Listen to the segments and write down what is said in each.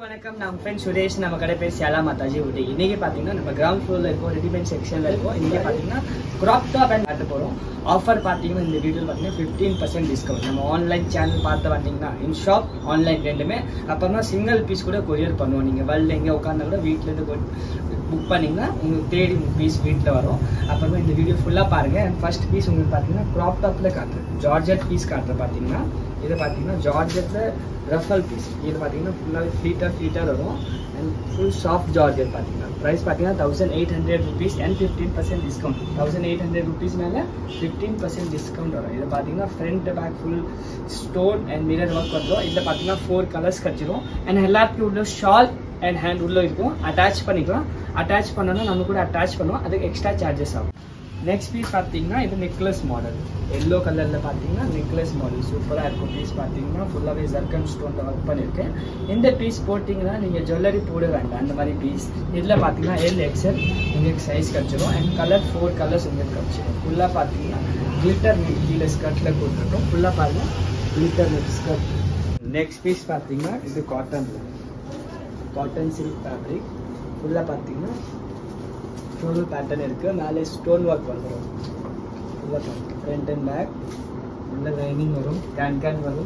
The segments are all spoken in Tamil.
வணக்கம் நான் ஃப்ரெண்ட் சுரேஷ் நம்ம கடை பேர் சியாலா மாதாஜி ஊட்டி இன்னைக்கு பார்த்தீங்கன்னா நம்ம கிரவுண்ட் ஃப்ளோரில் இருக்கோம் ரெடிமேட் செக்ஷனில் இருக்கோம் இன்னைக்கு பார்த்தீங்கன்னா கிராப் டாப் அண்ட் காட்ட போகிறோம் ஆஃபர் பார்த்தீங்கன்னா இந்த வீடியோ பார்த்தீங்கன்னா ஃபிஃப்டீன் பர்சன்ட் டிஸ்கவுண்ட் நம்ம ஆன்லைன் சேனல் பார்த்து வந்தீங்கன்னா இன் ஷாப் ஆன்லைன் ரெண்டுமே அப்புறமா சிங்கிள் பீஸ் கூட கொரியர் பண்ணுவோம் நீங்கள் வெளில எங்கே உட்காந்தா கூட வீட்டிலேருந்து புக் பண்ணிங்கன்னா உங்களுக்கு தேடி பீஸ் வீட்டில் வரும் அப்புறமா இந்த வீடியோ ஃபுல்லாக பாருங்கள் அண்ட் ஃபர்ஸ்ட் பீஸ் உங்களுக்கு பார்த்தீங்கன்னா க்ராப் டாப்பில் காட்டுறேன் ஜார்ஜெட் பீஸ் காட்டுறேன் பார்த்தீங்கன்னா இது பார்த்தீங்கன்னா ஜார்ஜெட்டில் ரஃபல் பீஸ் இது பார்த்தீங்கன்னா ஃபுல்லாகவே ஃப்ளீட்டாக ஃப்ளீட்டாக வரும் அண்ட் ஃபுல் சாஃப்ட் ஜார்ஜெட் பார்த்தீங்கன்னா ப்ரைஸ் பார்த்தீங்கன்னா thousand eight hundred rupees and fifteen percent discount thousand eight hundred rupees மேலே ஃபிஃப்டீன் பர்சன்ட் டிஸ்கவுண்ட் வரும் இது பார்த்தீங்கன்னா front back full stone and mirror work வந்துடும் இதில் பார்த்தீங்கன்னா ஃபோர் கலர்ஸ் கிடச்சிரும் அண்ட் எல்லாத்துக்கும் உள்ள ஷால் அண்ட் ஹேண்ட் உள்ளே இருக்கும் அட்டாச் பண்ணிக்கலாம் அட்டாச் பண்ணோன்னா நம்ம கூட அட்டாச் பண்ணுவோம் அதுக்கு எக்ஸ்ட்ரா சார்ஜஸ் ஆகும் நெக்ஸ்ட் பீஸ் பார்த்தீங்கன்னா இது நெக்லஸ் மாடல் எல்லோ கலரில் பார்த்தீங்கன்னா நெக்லஸ் மாடல் சூப்பராக இருக்கும் பீஸ் பார்த்தீங்கன்னா ஃபுல்லாகவே ஜர்கன் ஸ்டோனில் ஒர்க் பண்ணியிருக்கேன் இந்த பீஸ் போட்டிங்கன்னா நீங்கள் ஜுவல்லரி போட வேண்டாம் அந்த மாதிரி பீஸ் இதில் பார்த்தீங்கன்னா எல் எக்ஸ்எல் உங்களுக்கு சைஸ் கிடச்சிரும் அண்ட் கலர் ஃபோர் கலர்ஸ் உங்களுக்கு கிடச்சிரும் ஃபுல்லாக பார்த்தீங்கன்னா கிளிட்டர் கீழே ஸ்கர்ட்டில் கொடுத்துருக்கோம் ஃபுல்லாக பாருங்கள் glitter neck skirt next piece பார்த்தீங்கன்னா இது காட்டன் காட்டன் சில்க் ஃபேப்ரிக் ஃபுல்லாக பார்த்தீங்கன்னா ஃப்ளோரல் பேட்டர்ன் இருக்குது மேலே ஸ்டோன் ஒர்க் வந்துடும் ஃபுல்லாக ஃப்ரண்ட் அண்ட் பேக் உள்ள லைனிங் வரும் கேன் கேன் வரும்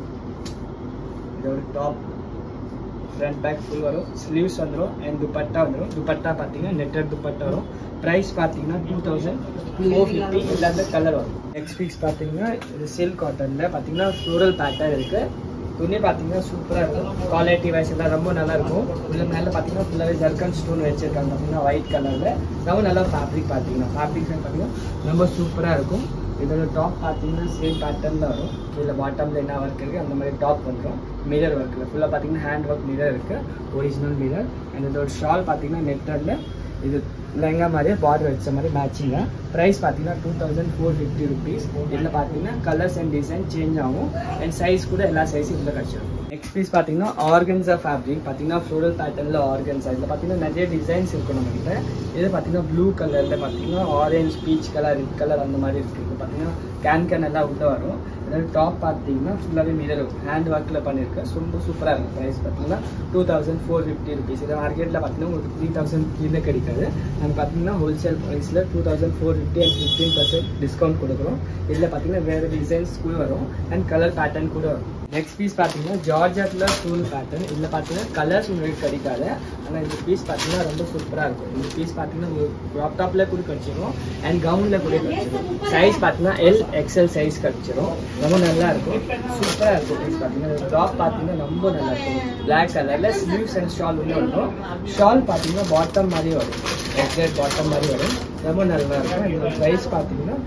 இதோட டாப் ஃப்ரண்ட் பேக் ஃபுல் வரும் ஸ்லீவ்ஸ் வந்துடும் அண்ட் துப்பட்டா வந்துடும் துப்பட்டா பார்த்தீங்கன்னா நெட்டட் துப்பட்டா வரும் ப்ரைஸ் பார்த்தீங்கன்னா டூ தௌசண்ட் ஃபோர் ஃபிஃப்டி இல்லாத கலர் வரும் நெக்ஸ்ட் பீஸ் பார்த்தீங்கன்னா இது சில்க் காட்டனில் பார்த்தீங்கன்னா ஃப்ளோரல் பேட்டர்ன் இருக்குது துணி பார்த்தீங்கன்னா சூப்பராக இருக்கும் குவாலிட்டி வைஸ் எல்லாம் ரொம்ப நல்லா இருக்கும் உள்ள மேலே பார்த்தீங்கன்னா ஃபுல்லாகவே ஜர்கன் ஸ்டோன் வச்சிருக்காங்க பார்த்தீங்கன்னா ஒயிட் கலரில் ரொம்ப நல்லா ஃபேப்ரிக் பார்த்தீங்கன்னா ஃபேப்ரிக் பார்த்தீங்கன்னா ரொம்ப சூப்பராக இருக்கும் இதோட டாப் பார்த்தீங்கன்னா சேம் பேட்டர்னில் வரும் கீழே பாட்டமில் என்ன ஒர்க் இருக்குது அந்த மாதிரி டாப் வந்துடும் மிரர் ஒர்க்கில் ஃபுல்லாக பார்த்தீங்கன்னா ஹேண்ட் ஒர்க் மிரர் இருக்குது ஒரிஜினல் மிரர் அண்ட் இதோட ஷால் பார்த்தீங்கன்னா நெட்டரில் இது லெங்கா மாதிரியே பார்டர் வச்ச மாதிரி மேட்சிங்காக ப்ரைஸ் பார்த்தீங்கன்னா two thousand four fifty rupees இதில் பார்த்தீங்கன்னா கலர்ஸ் அண்ட் டிசைன் சேஞ்ச் ஆகும் அண்ட் சைஸ் கூட எல்லா சைஸும் இதில் கிடச்சிடும் நெக்ஸ்ட் பீஸ் பார்த்தீங்கன்னா ஆர்கன்ஸா ஃபேப்ரிக் பார்த்தீங்கன்னா ஃப்ளோரல் பேட்டர்னில் ஆர்கன்ஸா இதில் பார்த்தீங்கன்னா நிறைய டிசைன்ஸ் இருக்கும் நம்மகிட்ட இது பார்த்தீங்கன்னா ப்ளூ கலரில் பார்த்தீங்கன்னா orange peach colour red colour அந்த மாதிரி இருக்குது இது பார்த்தீங்கன்னா கேன் கேன் எல்லாம் உள்ள வரும் அதாவது டாப் பார்த்தீங்கன்னா ஃபுல்லாகவே மிரர் ஹேண்ட் ஒர்க்கில் பண்ணியிருக்கேன் ரொம்ப சூப்பராக இருக்கும் ப்ரைஸ் பார்த்தீங்கன்னா two thousand four fifty rupees இது மார்க்கெட்டில் பார்த்தீங்கன்னா உங்களுக்கு த்ரீ தௌசண்ட் கீழே கிடைக்காது நம்ம பார்த்தீங்கன்னா ஹோல்சேல் ப்ரைஸில் two thousand four fifty and fifteen percent discount கொடுக்குறோம் இதில் பார்த்தீங்கன்னா வேறு டிசைன்ஸ் கூட வரும் அண்ட் கலர் பேட்டர்ன் கூட வரும் நெக்ஸ்ட் பீஸ் பார்த்தீங்கன்னா ஜார்ஜெட்டில் ஸ்டூல் பேட்டர்ன் இதில் பார்த்தீங்கன்னா கலர்ஸ் உங்களுக்கு கிடைக்காது ஆனால் இந்த பீஸ் பார்த்தீங்கன்னா ரொம்ப சூப்பராக இருக்கும் இந்த பீஸ் பார்த்தீங்கன்னா உங்களுக்கு க்ராப் டாப்பில் கூட கிடச்சிரும் அண்ட் கவுனில் கூட கிடச்சிரும் சைஸ் பார்த்தீங்கன்னா எல் எக்ஸ்எல் சைஸ் கிடச்சிரும் ரொம்ப நல்லா இருக்கும் சூப்பராக இருக்கும் பீஸ் பார்த்தீங்கன்னா டாப் பார்த்தீங்கன்னா ரொம்ப நல்லா இருக்கும் பிளாக் கலரில் ஸ்லீவ்ஸ் அண்ட் ஷால் உள்ள வரும் ஷால் பார்த்தீங்கன்னா பாட்டம் மாதிரி வரும் எக்ஸாக்ட் பாட்டம் மாதிரி வரும் ரொம்ப நல்லா இருக்கும் இதோட ப்ரைஸ் பார்த்தீங்கன்னா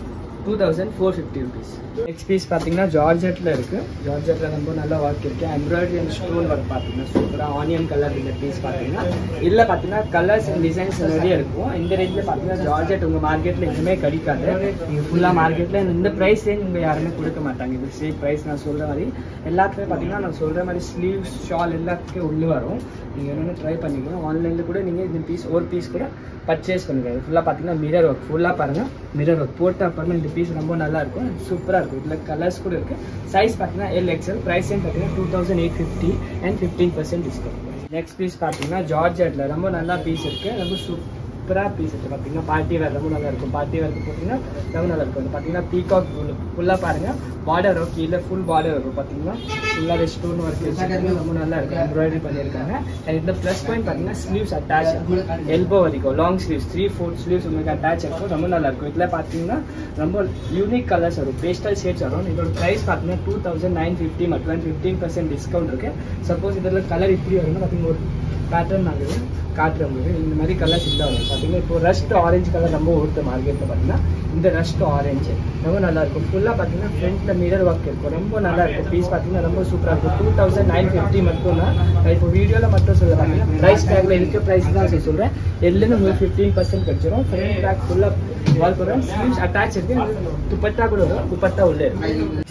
two thousand four fifty rupees next piece பார்த்தீங்கன்னா ஜார்ஜெட்டில் இருக்குது ஜார்ஜெட்டில் ரொம்ப நல்லா ஒர்க் இருக்குது எம்ப்ராய்டரி அண்ட் ஸ்டோன் ஒர்க் பார்த்தீங்கன்னா சூப்பராக ஆனியன் கலர் இந்த பீஸ் பார்த்தீங்கன்னா இதில் பார்த்தீங்கன்னா கலர்ஸ் அண்ட் டிசைன்ஸ் நிறைய இருக்கும் இந்த ரேஞ்சில் பார்த்தீங்கன்னா ஜார்ஜெட் உங்கள் மார்க்கெட்டில் எதுவுமே கிடைக்காது நீங்கள் ஃபுல்லாக மார்க்கெட்டில் இந்த ப்ரைஸ் ரேஞ்ச் உங்கள் யாருமே கொடுக்க மாட்டாங்க இது சேம் ப்ரைஸ் நான் சொல்கிற மாதிரி எல்லாத்துக்குமே பார்த்தீங்கன்னா நான் சொல்கிற மாதிரி ஸ்லீவ்ஸ் ஷால் எல்லாத்துக்கும் உள்ளே வரும் நீங்கள் என்னென்ன ட்ரை பண்ணிக்கலாம் ஆன்லைனில் கூட நீங்கள் இந்த பீஸ் ஒரு பீஸ் கூட பர்ச்சேஸ் பண்ணிக்கலாம் ஃபுல்லாக பார்த்தீங்கன்னா மிரர் ஒர்க் ஃபுல்லாக பாருங்கள் மிரர் ஒர்க் போட்ட அப்புறமா இந்த பீஸ் ரொம்ப நல்லா இருக்கும் சூப்பராக இருக்கும் இதில் கலர்ஸ் கூட இருக்குது சைஸ் பார்த்தீங்கன்னா எல் எக்ஸ்எல் ப்ரைஸ் பார்த்தீங்கன்னா two thousand eight fifty and fifteen percent discount next piece பார்த்தீங்கன்னா ஜார்ஜெட்டில் ரொம்ப நல்லா பீஸ் இருக்குது ரொம்ப சூப்பராக பீஸ் இருக்குது பார்த்தீங்கன்னா பார்ட்டி வேர் ரொம்ப நல்லா இருக்கும் பார்ட்டி வேர்க்கு போட்டிங்கன்னா ரொம்ப நல்லா இருக்கும் பார்த்தீங்கன்னா பீகாக் ஃபுல்லாக பாருங்கள் பார்டர் வரும் கீழே ஃபுல் பார்டர் வரும் பார்த்தீங்கன்னா ஃபுல்லாக ஸ்டோன் ஒர்க் ரொம்ப நல்லா இருக்கும் எம்ப்ராய்டரி பண்ணியிருக்காங்க அண்ட் இதில் ப்ளஸ் பாயிண்ட் பார்த்தீங்கன்னா ஸ்லீவ்ஸ் அட்டாச் எல்போ வரைக்கும் long sleeves three fourth sleeves உங்களுக்கு அட்டாச் இருக்கும் ரொம்ப நல்லா இருக்கும் இதில் பார்த்தீங்கன்னா ரொம்ப யூனிக் கலர்ஸ் வரும் பேஸ்டல் ஷேட்ஸ் வரும் இதோட ப்ரைஸ் பார்த்தீங்கன்னா டூ தௌசண்ட் நைன் ஃபிஃப்டி மற்றும் ஃபிஃப்டீன் பர்சன்ட் டிஸ்கவுண்ட் இருக்குது சப்போஸ் இதில் கலர் இப்படி வரும்னா பார்த்தீங்கன்னா ஒரு பேட்டர்ன் ஆகுது காட்டுற உங்களுக்கு இந்த மாதிரி கலர்ஸ் இல்லை வரும் பார்த்தீங்கன்னா இப்போ ரஸ்ட் ஆரஞ்சு கலர் ரொம்ப ஓடுது மார்க்கெட்டில் பார்த்தீங்கன்னா இந்த ரஸ்ட் ஆரஞ்சு ரொம்ப நல்லா இருக்கும் ஃபுல்லாக பார்த்தீங்கன்னா ஃப்ரண்ட்டில் மிரர் ஒர்க் இருக்கும் ரொம்ப நல்லா இருக்கும் பீஸ் பார்த்தீங்கன்னா ரொம்ப சூப்பராக இருக்கும் டூ தௌசண்ட் நைன் ஃபிஃப்டி மட்டும் தான் நான் இப்போ வீடியோவில் மட்டும் சொல்ல பார்த்தீங்கன்னா ப்ரைஸ் டேக்கில் இருக்க ப்ரைஸ் தான் சொல்லி சொல்கிறேன் எல்லாம் உங்களுக்கு ஃபிஃப்டீன் பர்சன்ட் கிடச்சிரும் ஃப்ரண்ட் பேக் ஃபுல்லாக வால் போடுறோம் ஸ்லீவ்ஸ் அட்டாச் இருக்கு துப்பட்டா கூட வரும் துப்பட்டா உள்ளே இருக்கு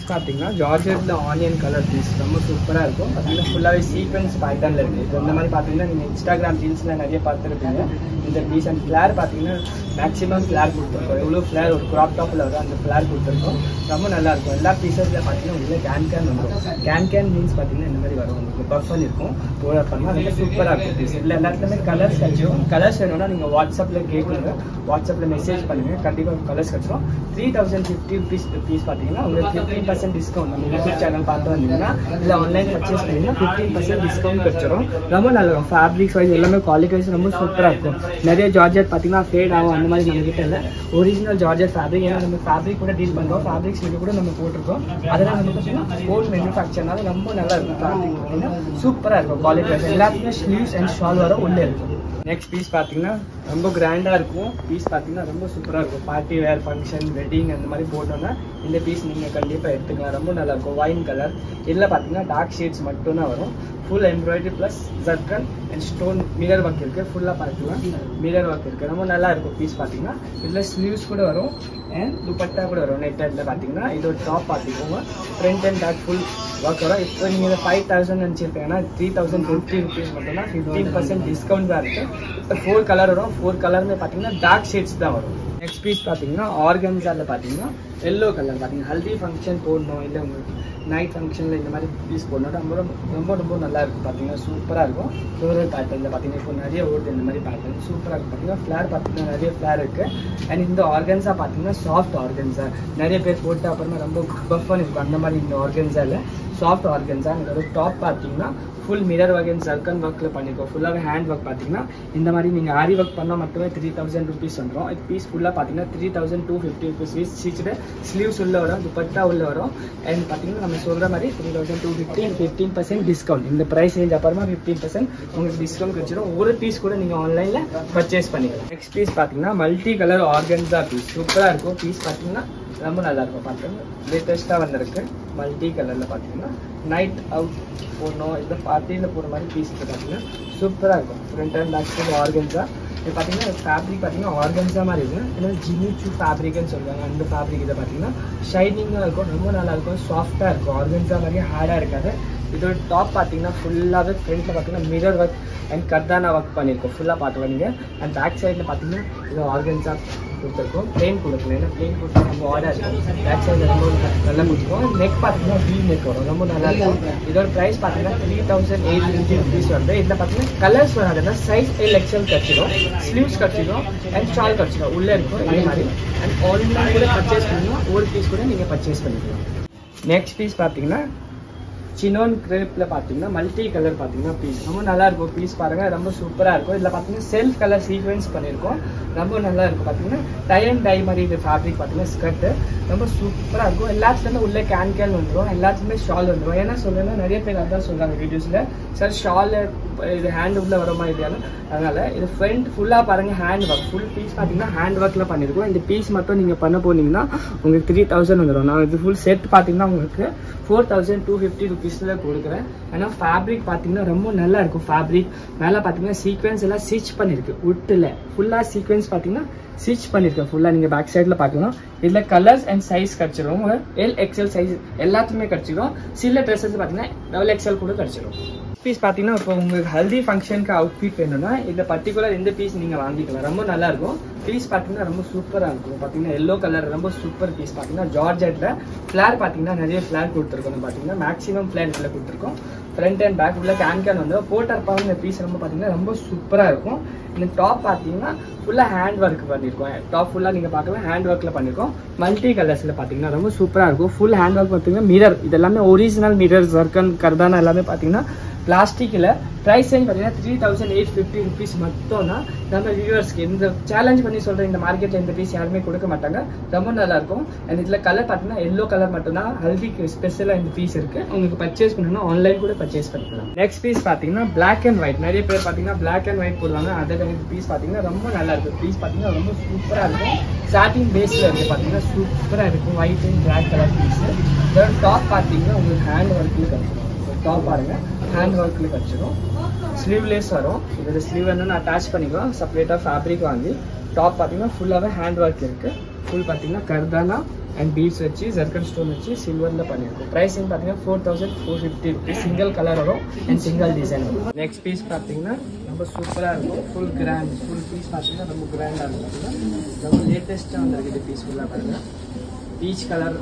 பார்த்தீங்கன்னா ஜார்ஜெட்டில் ஆனியன் கலர் பீஸ் ரொம்ப சூப்பராக இருக்கும் பார்த்தீங்கன்னா ஃபுல்லாகவே சீக்வன்ஸ் பேட்டர்னில் இருக்குது இப்போ இந்த மாதிரி பார்த்தீங்கன்னா நீங்கள் இன்ஸ்டாகிராம் ரீல்ஸில் நிறைய பார்த்துருப்பீங்க இந்த பீஸ் அண்ட் ஃப்ளேர் பார்த்தீங்கன்னா மேக்ஸிமம் ஃப்ளேர் கொடுத்துருக்கோம் எவ்வளோ ஃப்ளேர் ஒரு க்ராப் டாப்பில் வரும் அந்த ஃப்ளேர் கொடுத்துருக்கோம் ரொம்ப நல்லா இருக்கும் எல்லா பீசஸில் பார்த்தீங்கன்னா உங்களுக்கு கேன் கேன் வந்துடும் கேன் கேன் மீன்ஸ் பார்த்தீங்கன்னா இந்த மாதிரி வரும் உங்களுக்கு பஃபன் இருக்கும் போட பண்ணால் ரொம்ப சூப்பராக இருக்கும் பீஸ் இல்லை எல்லாத்துலேயுமே கலர்ஸ் கிடச்சிடும் கலர்ஸ் வேணும்னா நீங்கள் வாட்ஸ்அப்பில் கேட்குங்க வாட்ஸ்அப்பில் மெசேஜ் பண்ணுங்கள் கண்டிப்பாக கலர்ஸ் கிடச்சிடும் three thousand fifty rupees piece பார்த்தீங்கன்னா உங்களுக்கு ஃபிஃப்டீன் பர்சன்ட் டிஸ்கவுண்ட் நம்ம யூடியூப் சேனல் பார்த்து வந்தீங்கன்னா இல்லை ஆன்லைன் பர்ச்சேஸ் பண்ணிங்கன்னா ஃபிஃப்டீன் பர்சன்ட் டிஸ்கவுண்ட் கிடச்சிரும் ரொம்ப நல்லா இருக்கும் ஃபேப்ரிக்ஸ் வைஸ் எல்லாமே குவாலிட்டி வைஸ் ரொம்ப சூப்பராக இருக்கும் நிறைய ஜார்ஜெட் பார்த்தீங்கன்னா ஃபேட் ஆகும் அந்த மாதிரி நம்ம கிட்ட இல்லை ஒரிஜினல் ஜார்ஜெட் ஃபேப்ரிக் ஏன்னா நம்ம ஃபேப்ரிக் கூட டீல் பண்ணுறோம் ஃபேப்ரிக்ஸ் வீடியோ கூட நம்ம போட்டிருக்கோம் அதெல்லாம் வந்து பார்த்தீங்கன்னா ஓன் மேனுஃபேக்சர்னால ரொம்ப நல்லா இருக்கும் ஃபேப்ரிக் பார்த்தீங்கன்னா சூப்பராக இருக்கும் குவாலிட்டி வைஸ் எல்லாத்துக்குமே ஸ்லீவ்ஸ் அண்ட் ஷால் வர உள்ளே இருக்கும் நெக்ஸ்ட் பீஸ் பார்த்தீங்கன்னா ரொம்ப கிராண்டாக இருக்கும் பீஸ் பார்த்தீங்கன்னா ரொம்ப சூப்பராக இருக்கும் பார்ட்டி வேர் ஃபங்க்ஷன் வெட்டிங் அந்த மாதிரி போட்டோம்னா இந்த பீஸ் நீங்கள் கண்டிப்பாக எடுத்துக்கலாம் ரொம்ப நல்லா இருக்கும் ஒயின் கலர் இதில் பார்த்தீங்கன்னா டார்க் ஷேட்ஸ் மட்டும்தான் வரும் full embroidery plus zircon and stone mirror work இருக்குது ஃபுல்லாக பார்த்துக்கலாம் மிரர் ஒர்க் இருக்குது ரொம்ப நல்லா இருக்கும் பீஸ் பார்த்தீங்கன்னா இதில் ஸ்லீவ்ஸ் கூட வரும் அண்ட் துப்பட்டா கூட வரும் நெட்டடில் பார்த்தீங்கன்னா இதோட டாப் பார்த்துக்கோங்க front and back full work வரும் இப்போ நீங்கள் ஃபைவ் தௌசண்ட் நினச்சிருக்கீங்கன்னா த்ரீ தௌசண்ட் ஃபிஃப்டி ருபீஸ் மட்டும்னா ஃபிஃப்டீன் பர்சன்ட் டிஸ்கவுண்ட் தான் இருக்குது இப்போ ஃபோர் கலர் வரும் ஃபோர் கலருமே பார்த்தீங்கன்னா டார்க் ஷேட்ஸ் தான் வரும் நெக்ஸ்ட் பீஸ் பார்த்தீங்கன்னா ஆர்கன்ஸாவில் பார்த்தீங்கன்னா எல்லோ கலர் பார்த்தீங்கன்னா ஹல்தி ஃபங்க்ஷன் போடணும் இல்லை உங்களுக்கு நைட் ஃபங்க்ஷனில் இந்த மாதிரி பீஸ் போடணும் ரொம்ப ரொம்ப ரொம்ப ரொம்ப நல்லா இருக்கும் பார்த்தீங்கன்னா சூப்பராக இருக்கும் ஃப்ளோரல் பேட்டர்னில் பார்த்தீங்கன்னா இப்போ நிறைய ஓடுது இந்த மாதிரி பேட்டர்ன் சூப்பராக இருக்கும் பார்த்தீங்கன்னா ஃப்ளேர் பார்த்தீங்கன்னா நிறைய ஃப்ளேர் இருக்குது அண்ட் இந்த ஆர்கன்ஸா பார்த்தீங்கன்னா சாஃப்ட் ஆர்கன்ஸா நிறைய பேர் போட்டு அப்புறமா ரொம்ப பஃபன் இருக்கும் அந்த மாதிரி இந்த ஆர்கன்ஸாவில் சாஃப்ட் ஆர்கன்ஸா இதோட டாப் பார்த்தீங்கன்னா full mirror work and zircon ஒர்க்கில் பண்ணியிருக்கோம் ஃபுல்லாகவே ஹேண்ட் ஒர்க் பார்த்தீங்கன்னா இந்த மாதிரி நீங்கள் ஆரி ஒர்க் பண்ணால் மட்டுமே த்ரீ தௌசண்ட் ருபீஸ் வந்துடும் இது பீஸ் ஃபுல்லாக பார்த்தீங்கன்னா three thousand two fifty rupees stitched sleeves உள்ள வரும் துப்பட்டா உள்ள வரும் அண்ட் பார்த்தீங்கன்னா நம்ம சொல்கிற மாதிரி three thousand two fifty and fifteen percent discount இந்த ப்ரைஸ் ரேஞ்ச் அப்புறமா ஃபிஃப்டீன் பர்சன்ட் உங்களுக்கு டிஸ்கவுண்ட் கிடைச்சிடும் ஒரு பீஸ் கூட நீங்கள் ஆன்லைனில் பர்ச்சேஸ் பண்ணிக்கலாம் நெக்ஸ்ட் பீஸ் பார்த்தீங்கன்னா மல்டி கலர் ஆர்கன்ஸா பீஸ் சூப்பராக இருக்கும் பீஸ் பார்த்தீங்கன்னா ரொம்ப நல்லா இருக்கும் பார்த்துங்க லேட்டஸ்ட்டாக வந்திருக்கு மல்டி கலரில் பார்த்தீங்கன்னா நைட் அவுட் போடணும் இந்த பார்ட்டியில் போகிற மாதிரி பீஸ் பார்த்தீங்கன்னா சூப்பராக இருக்கும் front and back side organza இது பார்த்தீங்கன்னா ஃபேப்ரிக் பார்த்தீங்கன்னா ஆர்கன்ஸா மாதிரி இருக்கும் ஏன்னா ஜிமிச்சு ஃபேப்ரிக்னு சொல்லுவாங்க அந்த ஃபேப்ரிக் இதை பார்த்தீங்கன்னா ஷைனிங்காக இருக்கும் ரொம்ப நல்லா இருக்கும் சாஃப்டாக இருக்கும் ஆர்கன்ஸா மாதிரி ஹார்டாக இருக்காது இதோட டாப் பார்த்தீங்கன்னா ஃபுல்லாகவே ஃப்ரண்ட்டில் பார்த்தீங்கன்னா மிரர் ஒர்க் அண்ட் கர்தானா ஒர்க் பண்ணியிருக்கோம் ஃபுல்லாக பார்க்கலாம் நீங்கள் அண்ட் பேக் சைடில் பார்த்தீங்கன்னா இது ஆர்கன்ஸா கொடுத்துருக்கோம் பிளெயின் கொடுக்கல ஏன்னா பிளெயின் கொடுத்தா ரொம்ப ஆடாக இருக்கும் பேக் சைடில் ரொம்ப நல்லா கொடுத்துருக்கோம் நெக் பார்த்தீங்கன்னா வீ நெக் வரும் ரொம்ப நல்லா இருக்கும் இதோட ப்ரைஸ் பார்த்தீங்கன்னா three thousand eight fifty rupees வருது இதில் பார்த்தீங்கன்னா கலர்ஸ் வராதுன்னா சைஸ் எல் எக்ஸல் கிடச்சிடும் ஸ்லீவ்ஸ் கிடச்சிடும் அண்ட் ஷால் கிடச்சிடும் உள்ளே இருக்கும் இதே மாதிரி அண்ட் ஆன்லைன் கூட பர்ச்சேஸ் பண்ணணும் ஒரு பீஸ் கூட நீங்கள் பர்ச்சேஸ் பண்ணிக்கலாம் நெக்ஸ்ட் பீஸ் பார்த்தீங்கன்னா சினோன் கிரேப்பில் பார்த்தீங்கன்னா மல்டி கலர் பார்த்தீங்கன்னா பீஸ் ரொம்ப நல்லா இருக்கும் பீஸ் பாருங்கள் ரொம்ப சூப்பராக இருக்கும் இதில் பார்த்தீங்கன்னா செல்ஃப் கலர் சீக்வன்ஸ் பண்ணியிருக்கோம் ரொம்ப நல்லா இருக்கும் பார்த்தீங்கன்னா டை அண்ட் டை மாதிரி இது ஃபேப்ரிக் பார்த்தீங்கன்னா ஸ்கர்ட்டு ரொம்ப சூப்பராக இருக்கும் எல்லாத்துலேயுமே உள்ளே கேன் கேன் வந்துடும் எல்லாத்துலேயுமே ஷால் வந்துடும் ஏன்னா சொல்லணும்னா நிறைய பேர் அதான் சொல்கிறாங்க வீடியோஸில் சார் ஷால் இது ஹேண்ட் உள்ள வர மாதிரி இல்லையானு அதனால் இது ஃப்ரண்ட் ஃபுல்லாக பாருங்கள் ஹேண்ட் ஒர்க் ஃபுல் பீஸ் பார்த்தீங்கன்னா ஹேண்ட் ஒர்க்கில் பண்ணியிருக்கோம் இந்த பீஸ் மட்டும் நீங்கள் பண்ண போனீங்கன்னா உங்களுக்கு த்ரீ தௌசண்ட் வந்துடும் நான் இது ஃபுல் செட் பார்த்தீங்கன்னா உங்களுக்கு ஃபோர் தௌசண்ட் டூ ஃபிஃப்டி ருபீஸில் கொடுக்குறேன் ஏன்னா ஃபேப்ரிக் பார்த்தீங்கன்னா ரொம்ப நல்லா இருக்கும் ஃபேப்ரிக் மேலே பார்த்தீங்கன்னா சீக்வன்ஸ் எல்லாம் ஸ்டிச் பண்ணியிருக்கு உட்டில் ஃபுல்லாக சீக்வன்ஸ் பார்த்தீங்கன்னா ஸ்டிச் பண்ணியிருக்கேன் ஃபுல்லாக நீங்கள் பேக் சைடில் பார்க்கலாம் இதில் கலர்ஸ் அண்ட் சைஸ் கிடச்சிரும் எல் எக்ஸ்எல் சைஸ் எல்லாத்துக்குமே கிடச்சிரும் சில ட்ரெஸ்ஸஸ் பார்த்தீங்கன்னா டபுள் எக்ஸ்எல் கூட கிடச்சிரும் பீஸ் பார்த்தீங்கன்னா இப்போ உங்களுக்கு ஹல்தி ஃபங்க்ஷனுக்கு அவுட்ஃபிட் வேணும்னா இந்த பர்டிகுலர் இந்த பீஸ் நீங்கள் வாங்கிக்கலாம் ரொம்ப நல்லா இருக்கும் பீஸ் பார்த்தீங்கன்னா ரொம்ப சூப்பராக இருக்கும் பார்த்தீங்கன்னா எல்லோ கலர் ரொம்ப சூப்பர் பீஸ் பார்த்தீங்கன்னா ஜார்ஜெட்டில் ஃப்ளார் பார்த்தீங்கன்னா நிறைய ஃப்ளார் கொடுத்துருக்கோம் பார்த்தீங்கன்னா மேக்ஸிமம் ஃப்ளார் இதில் கொடுத்துருக்கோம் ஃப்ரண்ட் அண்ட் பேக் உள்ள கேன் கேன் வந்து போட்டர் இந்த பீஸ் ரொம்ப பார்த்தீங்கன்னா ரொம்ப சூப்பராக இருக்கும் இந்த டாப் பார்த்தீங்கன்னா ஃபுல்லாக ஹேண்ட் ஒர்க் பண்ணியிருக்கோம் டாப் ஃபுல்லாக நீங்கள் பார்க்கலாம் ஹேண்ட் ஒர்க்கில் பண்ணியிருக்கோம் மல்டி கலர்ஸில் பார்த்தீங்கன்னா ரொம்ப சூப்பராக இருக்கும் ஃபுல் ஹேண்ட் ஒர்க் பார்த்தீங்கன்னா மிரர் இது எல்லாமே ஒரிஜினல் மிரர்ஸ் ஒர்க்கன் கர்தானா எல்லாமே பார்த்தீங்கன்னா பிளாஸ்டிக்கில் ப்ரைஸ் ரேஞ்ச் பார்த்தீங்கன்னா three thousand eight fifty rupees மட்டும் தான் நம்ம வியூவர்ஸ்க்கு இந்த சேலஞ்ச் பண்ணி சொல்கிற இந்த மார்க்கெட்டில் இந்த பீஸ் யாருமே கொடுக்க மாட்டாங்க ரொம்ப நல்லா இருக்கும் அண்ட் இதில் கலர் பார்த்தீங்கன்னா எல்லோ கலர் மட்டும்தான் ஹல்திக்கு ஸ்பெஷலாக இந்த பீஸ் இருக்குது உங்களுக்கு பர்ச்சேஸ் பண்ணணும்னா ஆன்லைன் கூட பர்ச்சேஸ் பண்ணிக்கலாம் நெக்ஸ்ட் பீஸ் பார்த்தீங்கன்னா பிளாக் அண்ட் ஒயிட் நிறைய பேர் பார்த்தீங்கன்னா பிளாக் அண்ட் ஒயிட் போடுவாங்க அதே பீஸ் பார்த்தீங்கன்னா ரொம்ப நல்லா இருக்கும் பீஸ் பார்த்தீங்கன்னா ரொம்ப சூப்பராக இருக்கும் சாட்டின் பேஸில் இருக்குது பார்த்தீங்கன்னா சூப்பராக இருக்கும் white and black colour piece இதோட டாப் பார்த்தீங்கன்னா உங்களுக்கு ஹேண்ட் ஒர்க்கில் கிடச்சிடும் டாப் பாருங்க ஹேண்ட் ஒர்க்கில் கிடச்சிடும் ஸ்லீவ்லெஸ் வரும் இதோட ஸ்லீவ் என்னன்னு அட்டாச் பண்ணிக்கலாம் செப்பரேட்டாக ஃபேப்ரிக் வாங்கி டாப் பார்த்தீங்கன்னா ஃபுல்லாகவே ஹேண்ட் ஒர்க் இருக்குது ஃபுல் பார்த்தீங்கன்னா கர்தானா அண்ட் பீட்ஸ் வச்சு ஜர்கன் ஸ்டோன் வச்சு சில்வரில் பண்ணியிருக்கோம் ப்ரைஸ் பார்த்தீங்கன்னா four thousand four fifty rupees single colour வரும் அண்ட் சிங்கிள் டிசைன் வரும் நெக்ஸ்ட் பீஸ் பார்த்தீங்கன்னா ரொம்ப சூப்பராக இருக்கும் ஃபுல் கிராண்ட் ஃபுல் பீஸ் பார்த்தீங்கன்னா ரொம்ப கிராண்டாக இருக்கும் பார்த்தீங்கன்னா ரொம்ப லேட்டஸ்ட்டாக வந்திருக்கு பீஸ் ஃபுல்லாக பாருங்கள் பீச் கலர்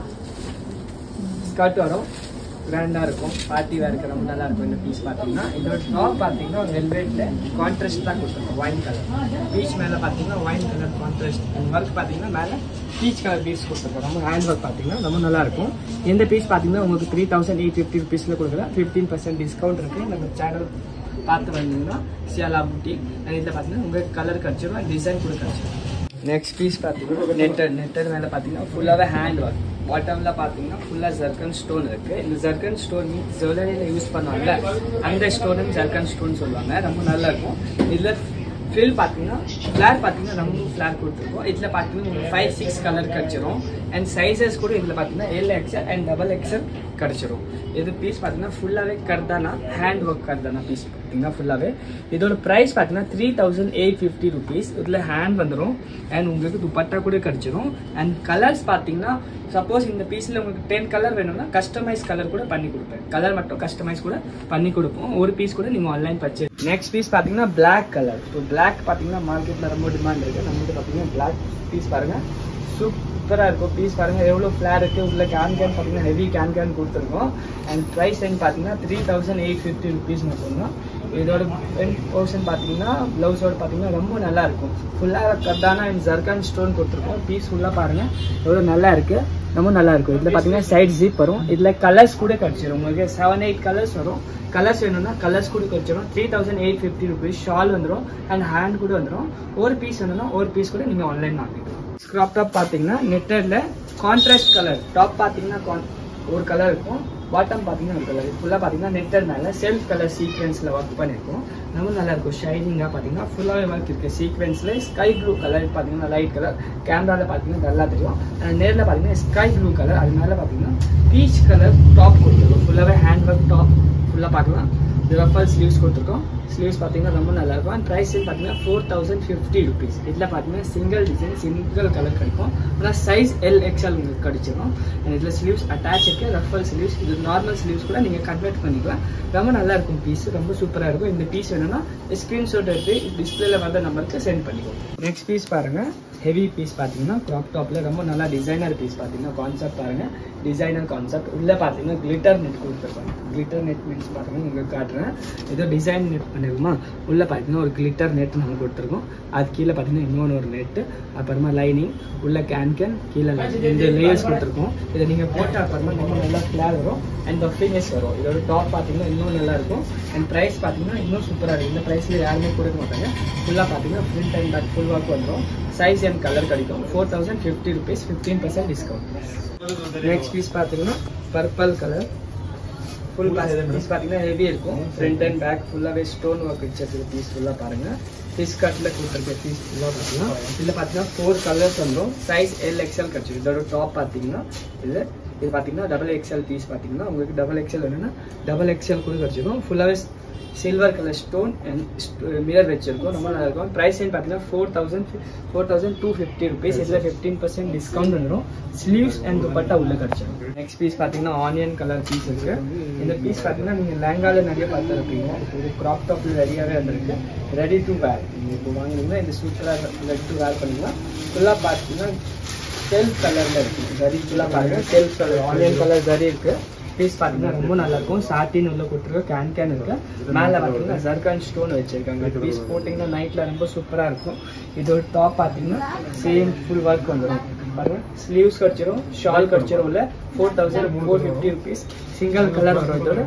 ஸ்கர்ட் வரும் கிராண்டாக இருக்கும் பார்ட்டி வேருக்கு ரொம்ப நல்லா இருக்கும் இந்த பீஸ் பார்த்தீங்கன்னா இதோட டாப் பார்த்தீங்கன்னா ஒரு வெல்வெட்டில் கான்ட்ராஸ்ட் தான் கொடுத்துருக்கோம் ஒயின் கலர் பீச் மேலே பார்த்தீங்கன்னா ஒயின் கலர் கான்ட்ராஸ்ட் ஒர்க் பார்த்தீங்கன்னா மேலே பீச் கலர் பீஸ் கொடுத்துருக்கோம் நம்ம ஹேண்ட் ஒர்க் பார்த்தீங்கன்னா ரொம்ப நல்லா இருக்கும் இந்த பீஸ் பார்த்தீங்கன்னா உங்களுக்கு த்ரீ தௌசண்ட் எயிட் ஃபிஃப்டி ருபீஸில் கொடுக்குறேன் ஃபிஃப்டீன் பர்சன்ட் டிஸ்கவுண்ட் இருக்குது நம்ம சேனல் பார்த்து வந்தீங்கன்னா சியாலா புட்டி அண்ட் இதில் பார்த்தீங்கன்னா உங்களுக்கு கலர் கிடச்சிரும் டிசைன் கூட கிடச்சிரும் நெக்ஸ்ட் பீஸ் பார்த்தீங்கன்னா நெட்டட் நெட்டட் மேலே பார்த்தீங்கன்னா ஃபுல்லாகவே ஹேண்ட் ஒர்க் பாட்டமில் பார்த்தீங்கன்னா ஃபுல்லாக ஜர்கன் ஸ்டோன் இருக்குது இந்த ஜர்கன் ஸ்டோன் மீன்ஸ் ஜுவல்லரியில் யூஸ் பண்ணுவாங்கல்ல அந்த ஸ்டோன் ஜர்கன் ஸ்டோன் சொல்லுவாங்க ரொம்ப நல்லா இருக்கும் இதில் ஃபில் பார்த்தீங்கன்னா ஃப்ளார் பார்த்தீங்கன்னா ரொம்ப ஃப்ளார் கொடுத்துருக்கோம் இதில் பார்த்தீங்கன்னா உங்களுக்கு ஃபைவ் சிக்ஸ் கலர் கிடச்சிரும் அண்ட் சைஸஸ் கூட இதில் பார்த்தீங்கன்னா L XL and double XL கிடச்சிரும் இது பீஸ் பார்த்தீங்கன்னா ஃபுல்லாகவே கர்தானா ஹேண்ட் ஒர்க் கர்தானா பீஸ் பார்த்தீங்கன்னா ஃபுல்லாகவே இதோட ப்ரைஸ் பார்த்தீங்கன்னா three thousand eight fifty rupees இதில் ஹேண்ட் வந்துடும் அண்ட் உங்களுக்கு துப்பட்டா கூட கிடச்சிரும் அண்ட் கலர்ஸ் பார்த்தீங்கன்னா சப்போஸ் இந்த பீஸில் உங்களுக்கு டென் கலர் வேணும்னா கஸ்டமைஸ் கலர் கூட பண்ணி கொடுப்பேன் கலர் மட்டும் கஸ்டமைஸ் கூட பண்ணி கொடுப்போம் ஒரு பீஸ் கூட நீங்கள் ஆன்லைன் பர்ச்சேஸ் நெக்ஸ்ட் பீஸ் பார்த்தீங்கன்னா பிளாக் கலர் இப்போ பிளாக் பார்த்தீங்கன்னா மார்க்கெட்டில் ரொம்ப டிமாண்ட் இருக்குது நம்மகிட்ட பார்த்தீங்கன்னா பிளாக் பீஸ் பாருங்கள் சூப்பராக இருக்கும் பீஸ் பாருங்கள் எவ்வளோ ஃப்ளார் இருக்குது உள்ள கேன் கேன் பார்த்தீங்கன்னா ஹெவி கேன் கேன் கொடுத்துருக்கோம் அண்ட் ப்ரைஸ் ரேஞ்ச் பார்த்தீங்கன்னா three thousand eight fifty rupees மட்டும்தான் இதோட பென் போர்ஷன் பார்த்தீங்கன்னா ப்ளவுஸோட பார்த்தீங்கன்னா ரொம்ப நல்லா இருக்கும் ஃபுல்லாக கர்தானா அண்ட் ஜர்கான் ஸ்டோன் கொடுத்துருக்கோம் பீஸ் ஃபுல்லாக பாருங்கள் எவ்வளோ நல்லா இருக்குது ரொம்ப நல்லா இருக்கும் இதில் பார்த்தீங்கன்னா சைட் ஜிப் வரும் இதில் கலர்ஸ் கூட கிடச்சிரும் உங்களுக்கு செவன் எயிட் கலர்ஸ் வரும் கலர்ஸ் வேணும்னா கலர்ஸ் கூட கிடச்சிரும் three thousand eight fifty rupees shawl வந்துடும் அண்ட் ஹேண்ட் கூட வந்துடும் ஒரு பீஸ் வேணும்னா ஒரு பீஸ் கூட நீங்கள் ஆன்லைன் வாங்கிக்கலாம் ஸ்க்ராப் டாப் பார்த்தீங்கன்னா நெட்டடில் கான்ட்ராஸ்ட் கலர் டாப் பார்த்தீங்கன்னா கான் ஒரு கலர் இருக்கும் பாட்டம் பார்த்தீங்கன்னா ஒரு கலர் ஃபுல்லாக பார்த்தீங்கன்னா நெட்டர் மேலே செல்ஃப் கலர் சீக்வன்ஸில் ஒர்க் பண்ணியிருக்கோம் ரொம்ப நல்லா இருக்கும் ஷைனிங்காக பார்த்தீங்கன்னா ஃபுல்லாகவே ஒர்க் இருக்குது சீக்வன்ஸில் ஸ்கை ப்ளூ கலர் பார்த்தீங்கன்னா லைட் கலர் கேமராவில் பார்த்தீங்கன்னா நல்லா தெரியும் நேரில் பார்த்தீங்கன்னா ஸ்கை ப்ளூ கலர் அது மேலே பார்த்தீங்கன்னா பீச் கலர் டாப் கொடுத்துருக்கோம் ஃபுல்லாகவே ஹேண்ட் ஒர்க் டாப் ஃபுல்லாக பார்க்கலாம் ரஃபல் ஸ்லீவ்ஸ் கொடுத்துருக்கோம் ஸ்லீவ்ஸ் பார்த்தீங்கன்னா ரொம்ப நல்லா இருக்கும் அண்ட் ப்ரைஸ் பார்த்தீங்கன்னா ஃபோர் தௌசண்ட் ஃபிஃப்டி ருபீஸ் இதில் பார்த்தீங்கன்னா சிங்கிள் டிசைன் சிங்கிள் கலர் கிடைக்கும் ஆனால் சைஸ் எல் எக்ஸ்எல் உங்களுக்கு கிடைச்சிடும் அண்ட் இதில் ஸ்லீவ்ஸ் அட்டாச் இருக்கு ரஃபல் ஸ்லீவ்ஸ் இது நார்மல் ஸ்லீவ்ஸ் கூட நீங்கள் கன்வெர்ட் பண்ணிக்கலாம் ரொம்ப நல்லா இருக்கும் பீஸ் ரொம்ப சூப்பராக இருக்கும் இந்த பீஸ் வேணும்னா ஸ்க்ரீன்ஷாட் எடுத்து டிஸ்பிளேல வந்த நம்பருக்கு சென்ட் பண்ணிக்கோ நெக்ஸ்ட் பீஸ் பாருங்கள் ஹெவி பீஸ் பார்த்தீங்கன்னா க்ராப் டாப்பில் ரொம்ப நல்லா டிசைனர் பீஸ் பார்த்தீங்கன்னா கான்செப்ட் பாருங்கள் டிசைனர் கான்செப்ட் உள்ளே பார்த்தீங்கன்னா கிளிட்டர் நெட் கொடுத்துருப்பாங்க கிளிட்டர் நெட் மீன்ஸ் பார்த்தீங்கன்னா உங்களுக்கு காட்டுறேன் ஏதோ டிசைன் நெட் பண்ணிருக்குமா உள்ளே பார்த்தீங்கன்னா ஒரு கிளிட்டர் நெட் நாங்கள் கொடுத்துருக்கோம் அது கீழே பார்த்தீங்கன்னா இன்னொன்று ஒரு நெட்டு அப்புறமா லைனிங் உள்ள கேன் கேன் கீழே இந்த லேயர்ஸ் கொடுத்துருக்கோம் இதை நீங்கள் போட்ட அப்புறமா ரொம்ப நல்லா ஃப்ளார் வரும் அண்ட் பஃபினஸ் வரும் இதோட டாப் பார்த்தீங்கன்னா இன்னும் நல்லா இருக்கும் அண்ட் ப்ரைஸ் பார்த்தீங்கன்னா இன்னும் சூப்பராக இருக்கும் இந்த ப்ரைஸில் யாருமே கொடுக்க மாட்டாங்க ஃபுல்லாக பார்த்தீங்கன்னா front and back full work வந்துடும் சைஸ் அண்ட் கலர் கிடைக்கும் four thousand fifty rupees fifteen percent discount next piece பார்த்தீங்கன்னா பர்பிள் கலர் ஃபுல் பீஸ் பார்த்தீங்கன்னா ஹெவி இருக்கும் ஃப்ரண்ட் அண்ட் பேக் ஃபுல்லாகவே ஸ்டோன் ஒர்க் வச்சிருக்கு பீஸ் ஃபுல்லாக பாருங்கள் ஃபிஷ் கட்டில் கொடுத்துருக்க பீஸ் ஃபுல்லாக பார்த்தீங்கன்னா இதில் பார்த்தீங்கன்னா ஃபோர் கலர்ஸ் வந்துடும் சைஸ் எல் எக்ஸ்எல் கிடச்சிருக்கு இதோட டாப் பார்த்தீங்கன்னா இது இது பார்த்தீங்கன்னா டபுள் எக்ஸ்எல் பீஸ் பார்த்தீங்கன்னா உங்களுக்கு டபுள் எக்ஸ்எல் வேணும்னா டபுள் எக்ஸ்எல் கூட கிடச்சிருக்கும் ஃபுல்லாகவே silver colour stone and mirror வச்சிருக்கோம் ரொம்ப நல்லா இருக்கும் ப்ரைஸ் பார்த்தீங்கன்னா four thousand four thousand two fifty rupees இதில் ஃபிஃப்டீன் பர்சன்ட் டிஸ்கவுண்ட் வந்துடும் ஸ்லீவ்ஸ் அண்ட் துப்பட்டா உள்ள கிடச்சிரும் நெக்ஸ்ட் பீஸ் பார்த்தீங்கன்னா ஆனியன் கலர் பீஸ் இருக்கு இந்த பீஸ் பார்த்தீங்கன்னா நீங்கள் லெங்கால நிறைய பார்த்துருப்பீங்க இது கிராப் டாப்பில் ரெடியாகவே வந்திருக்கு ரெடி டு வேர் நீங்கள் இப்போ வாங்கினீங்கன்னா இந்த சூப்பராக ரெடி டு வேர் பண்ணிக்கலாம் ஃபுல்லாக பார்த்தீங்கன்னா செல்ஃப் கலரில் இருக்குது ஜரி ஃபுல்லாக பாருங்கள் self colour onion colour zari இருக்குது பீஸ் பார்த்தீங்கன்னா ரொம்ப நல்லா இருக்கும் சாட்டின் உள்ள கொடுத்துருக்க கேன் கேன் இருக்கு மேலே பார்த்தீங்கன்னா ஜர்கான் ஸ்டோன் வச்சிருக்காங்க பீஸ் போட்டிங்கன்னா நைட்டில் ரொம்ப சூப்பராக இருக்கும் இதோட டாப் பார்த்தீங்கன்னா சேம் ஃபுல் ஒர்க் வந்துடும் பாருங்க ஸ்லீவ்ஸ் கிடச்சிரும் ஷால் கிடச்சிரும் உள்ள four thousand four fifty rupees single colour வரும் இதோட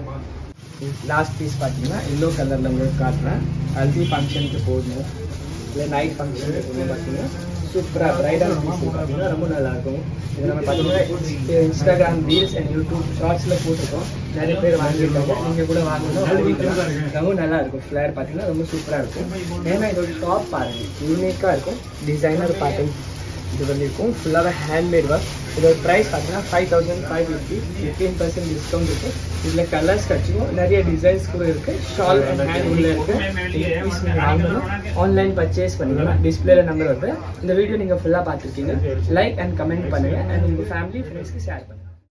லாஸ்ட் பீஸ் பார்த்தீங்கன்னா எல்லோ கலரில் உங்களுக்கு காட்டுறேன் ஹல்தி ஃபங்க்ஷனுக்கு போடணும் இல்லை நைட் ஃபங்க்ஷனுக்கு பார்த்தீங்கன்னா சூப்பராக பிரைடல் பீஸ் பார்த்தீங்கன்னா ரொம்ப நல்லா இருக்கும் இது நம்ம பார்த்தீங்கன்னா இன்ஸ்டாகிராம் ரீல்ஸ் அண்ட் யூடியூப் ஷார்ட்ஸில் போட்டிருக்கோம் நிறைய பேர் வாங்கியிருக்காங்க நீங்கள் கூட வாங்கணும் வாங்கிக்கலாம் ரொம்ப நல்லா இருக்கும் ஃப்ளேர் பார்த்தீங்கன்னா ரொம்ப சூப்பராக இருக்கும் ஏன்னா இதோட டாப் பாருங்க யூனிக்காக இருக்கும் டிசைனர் பேட்டர்ன் இது வந்து இருக்கும் ஃபுல்லாகவே ஹேண்ட்மேட் ஒர்க் இதோட ப்ரைஸ் பார்த்தீங்கன்னா five thousand five fifty fifteen percent discount இருக்குது இதில் கலர்ஸ் கிடச்சிக்கும் நிறைய டிசைன்ஸ் கூட இருக்குது ஷால் அண்ட் ஹேண்ட் உள்ள இருக்குது வாங்கணும் ஆன்லைன் பர்ச்சேஸ் பண்ணிக்கலாம் டிஸ்பிளேல நம்பர் வருது இந்த வீடியோ நீங்கள் ஃபுல்லாக பார்த்துருக்கீங்க லைக் அண்ட் கமெண்ட் பண்ணுங்கள் அண்ட் உங்கள் ஃபேமிலி ஃப்ரெண்ட்ஸ்க்கு ஷேர் பண்ணுங்கள்